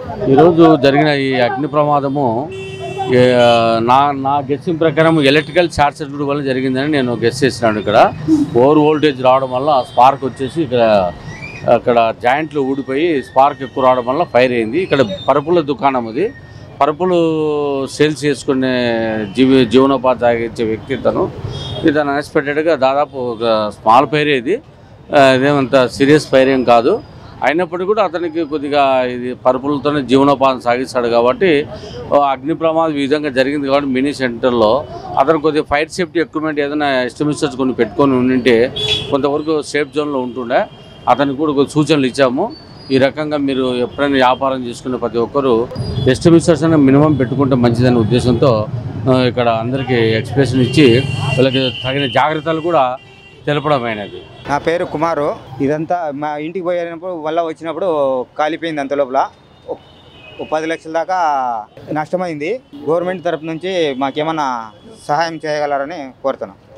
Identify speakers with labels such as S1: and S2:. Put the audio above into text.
S1: ఈరోజు జరిగిన ఈ అగ్ని ప్రమాదము ఏ, నా నా గెస్సింగ్ ప్రకారం ఎలక్ట్రికల్ షార్ట్ సర్క్యూట్ వల్ల జరిగిందని నేను గెస్ చేసినాను ఇక్కడ ఓవర్ వోల్టేజ్ రావడం వల్ల స్పార్క్ వచ్చేసి ఇక్కడ అక్కడ జాయింట్లు ఊడిపోయి స్పార్క్ ఎక్కువ రావడం వల్ల ఫైర్ అయింది ఇక్కడ పరుపుల దుకాణం అది పరుపులు సేల్స్ చేసుకునే జీవి జీవనోపాధి సాగించే వ్యక్తి తను ఇతను అన్ఎక్స్పెక్టెడ్గా దాదాపు ఒక స్మాల్ ఫైర్ ఇది ఆ, ఇదేమంత సీరియస్ ఫైర్ ఏం కాదు అయినప్పటికీ కూడా అతనికి కొద్దిగా ఇది పరుపులతోనే జీవనోపాధి సాగిస్తాడు కాబట్టి ఓ అగ్ని ప్రమాదం ఈ విధంగా జరిగింది కాబట్టి మినీ సెంటర్లో అతను కొద్దిగా ఫైర్ సేఫ్టీ ఎక్విప్మెంట్ ఏదైనా ఎస్టిమేషన్స్ కొన్ని పెట్టుకొని ఉండింటే కొంతవరకు సేఫ్ జోన్లో ఉంటుండే అతనికి కూడా కొన్ని సూచనలు ఇచ్చాము ఈ రకంగా మీరు ఎప్పుడైనా వ్యాపారం చేసుకునే ప్రతి ఒక్కరూ ఎస్టిమేషన్స్ అయినా మినిమం పెట్టుకుంటే మంచిదనే ఉద్దేశంతో ఆ, ఇక్కడ అందరికీ ఎక్స్ప్రెషన్ ఇచ్చి వాళ్ళకి తగిన జాగ్రత్తలు కూడా తెలపడమైనది
S2: నా పేరు కుమారు ఇదంతా మా ఇంటికి పోయినప్పుడు వల్ల వచ్చినప్పుడు కాలిపోయింది అంత లోపల ఓ- ఓ పది లక్షల దాకా నష్టమైంది గవర్నమెంట్ తరపు నుంచి మాకేమన్నా సహాయం చేయగలరని కోరుతున్నాం